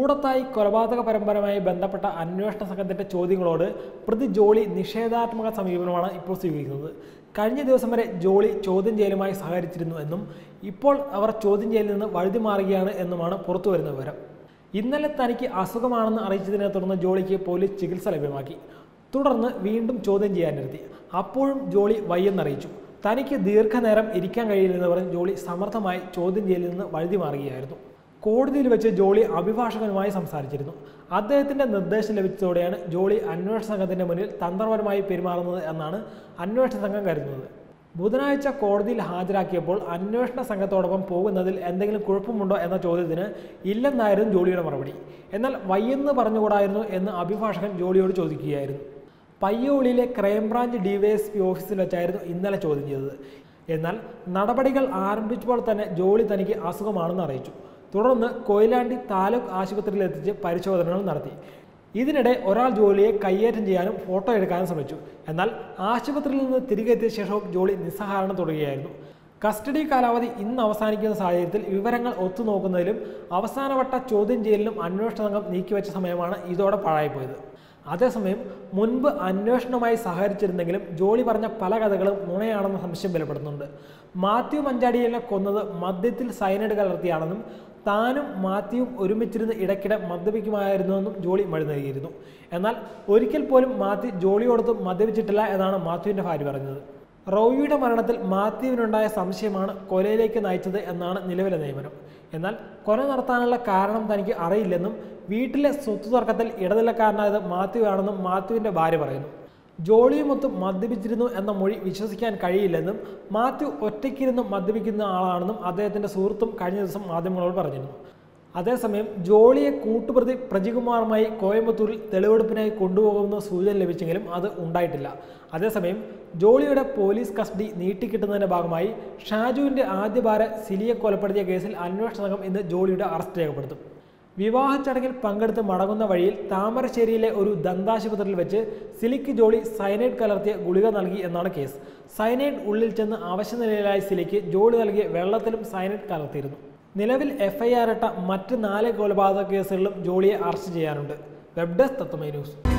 കൂടത്തായി കൊലപാതക പരമ്പരയുമായി ബന്ധപ്പെട്ട അന്വേഷണ സംഘത്തിന്റെ ചോദ്യങ്ങളോട് പ്രതി ജോളി നിഷേധാത്മക സമീപനമാണ് ഇപ്പോൾ സ്വീകരിക്കുന്നത് കഴിഞ്ഞ ദിവസം വരെ ജോളി ചോദ്യം ചെയ്യലുമായി സഹകരിച്ചിരുന്നു എന്നും ഇപ്പോൾ അവർ ചോദ്യം ചെയ്യലിൽ നിന്ന് വഴുതി മാറുകയാണ് എന്നുമാണ് പുറത്തുവരുന്ന വിവരം ഇന്നലെ തനിക്ക് അസുഖമാണെന്ന് അറിയിച്ചതിനെ തുടർന്ന് ജോളിക്ക് പോലീസ് ചികിത്സ ലഭ്യമാക്കി തുടർന്ന് വീണ്ടും ചോദ്യം ചെയ്യാനിരുത്തി അപ്പോഴും ജോളി വയ്യെന്നറിയിച്ചു തനിക്ക് ദീർഘനേരം ഇരിക്കാൻ കഴിയില്ലെന്ന് പറഞ്ഞ് ജോളി സമർത്ഥമായി ചോദ്യം ചെയ്യലിൽ നിന്ന് വഴുതി മാറുകയായിരുന്നു കോടതിയിൽ വെച്ച് ജോളി അഭിഭാഷകനുമായി സംസാരിച്ചിരുന്നു അദ്ദേഹത്തിന്റെ നിർദ്ദേശം ലഭിച്ചതോടെയാണ് ജോളി അന്വേഷണ സംഘത്തിന്റെ മുന്നിൽ തന്ത്രപരമായി പെരുമാറുന്നത് എന്നാണ് അന്വേഷണ സംഘം കരുതുന്നത് ബുധനാഴ്ച കോടതിയിൽ ഹാജരാക്കിയപ്പോൾ അന്വേഷണ സംഘത്തോടൊപ്പം പോകുന്നതിൽ എന്തെങ്കിലും കുഴപ്പമുണ്ടോ എന്ന ചോദ്യത്തിന് ഇല്ലെന്നായിരുന്നു ജോളിയുടെ മറുപടി എന്നാൽ വയ്യെന്ന് പറഞ്ഞുകൂടായിരുന്നു എന്ന് അഭിഭാഷകൻ ജോളിയോട് ചോദിക്കുകയായിരുന്നു പയ്യോളിയിലെ ക്രൈംബ്രാഞ്ച് ഡിവൈഎസ്പി ഓഫീസിൽ വെച്ചായിരുന്നു ഇന്നലെ ചോദ്യം ചെയ്തത് എന്നാൽ നടപടികൾ ആരംഭിച്ചപ്പോൾ തന്നെ ജോളി തനിക്ക് അസുഖമാണെന്ന് അറിയിച്ചു തുടർന്ന് കൊയിലാണ്ടി താലൂക്ക് ആശുപത്രിയിൽ എത്തിച്ച് പരിശോധനകൾ നടത്തി ഇതിനിടെ ഒരാൾ ജോലിയെ കയ്യേറ്റം ചെയ്യാനും ഫോട്ടോ എടുക്കാനും ശ്രമിച്ചു എന്നാൽ ആശുപത്രിയിൽ നിന്ന് തിരികെ എത്തിയ ശേഷവും ജോളി നിസ്സഹകരണം തുടരുകയായിരുന്നു കസ്റ്റഡി കാലാവധി ഇന്ന് അവസാനിക്കുന്ന സാഹചര്യത്തിൽ വിവരങ്ങൾ ഒത്തുനോക്കുന്നതിലും അവസാനവട്ട ചോദ്യം ചെയ്യലിനും അന്വേഷണ സംഘം നീക്കിവെച്ച സമയമാണ് ഇതോടെ പാഴായിപ്പോയത് അതേസമയം മുൻപ് അന്വേഷണവുമായി സഹകരിച്ചിരുന്നെങ്കിലും ജോളി പറഞ്ഞ പല കഥകളും നുണയാണെന്ന സംശയം ബലപ്പെടുന്നുണ്ട് മാത്യു മഞ്ചാടിയെ കൊന്നത് മദ്യത്തിൽ സൈനൈഡ് കലർത്തിയാണെന്നും താനും മാത്യുവും ഒരുമിച്ചിരുന്ന് ഇടയ്ക്കിടെ മദ്യപിക്കുമായിരുന്നുവെന്നും ജോളി മഴ നൽകിയിരുന്നു എന്നാൽ ഒരിക്കൽ പോലും മാത്യു ജോളിയോടത്ത് മദ്യപിച്ചിട്ടില്ല എന്നാണ് മാത്യുവിൻ്റെ ഭാര്യ പറഞ്ഞത് റോയിയുടെ മരണത്തിൽ മാത്യുവിനുണ്ടായ സംശയമാണ് കൊലയിലേക്ക് നയിച്ചത് എന്നാണ് നിലവിലെ നിയമനം എന്നാൽ കൊല നടത്താനുള്ള കാരണം തനിക്ക് അറിയില്ലെന്നും വീട്ടിലെ സ്വത്ത് തർക്കത്തിൽ ഇടനിലക്കാരനായത് മാത്യു ആണെന്നും മാത്യുവിൻ്റെ ഭാര്യ പറയുന്നു ജോളിയുമൊത്ത് മദ്യപിച്ചിരുന്നു എന്ന മൊഴി വിശ്വസിക്കാൻ കഴിയില്ലെന്നും മാത്യു ഒറ്റയ്ക്കിരുന്ന് മദ്യപിക്കുന്ന ആളാണെന്നും അദ്ദേഹത്തിൻ്റെ സുഹൃത്തും കഴിഞ്ഞ ദിവസം മാധ്യമങ്ങളോട് പറഞ്ഞിരുന്നു അതേസമയം ജോളിയെ കൂട്ടുപ്രതി പ്രജികുമാറുമായി കോയമ്പത്തൂരിൽ തെളിവെടുപ്പിനായി കൊണ്ടുപോകുന്ന സൂചന ലഭിച്ചെങ്കിലും അത് ഉണ്ടായിട്ടില്ല അതേസമയം ജോളിയുടെ പോലീസ് കസ്റ്റഡി നീട്ടിക്കിട്ടുന്നതിന്റെ ഭാഗമായി ഷാജുവിന്റെ ആദ്യ ഭാര്യ സിലിയെ കൊലപ്പെടുത്തിയ കേസിൽ അന്വേഷണ സംഘം ഇന്ന് ജോളിയുടെ അറസ്റ്റ് രേഖപ്പെടുത്തും വിവാഹ ചടങ്ങിൽ പങ്കെടുത്ത് മടങ്ങുന്ന വഴിയിൽ താമരശ്ശേരിയിലെ ഒരു ദന്താശുപത്രിയിൽ വെച്ച് സിലിക്ക് ജോളി സൈനൈഡ് കലർത്തിയ ഗുളിക നൽകി എന്നാണ് കേസ് സൈനൈഡ് ഉള്ളിൽ ചെന്ന് അവശനിലയിലായ സിലിക്ക് ജോളി നൽകിയ വെള്ളത്തിലും സൈനൈഡ് കലർത്തിയിരുന്നു നിലവിൽ എഫ്ഐആർ ഇട്ട മറ്റ് നാല് കൊലപാതക കേസുകളിലും ജോളിയെ അറസ്റ്റ് ചെയ്യാനുണ്ട് വെബ് ഡെസ്ക് തത്വമൈ ന്യൂസ്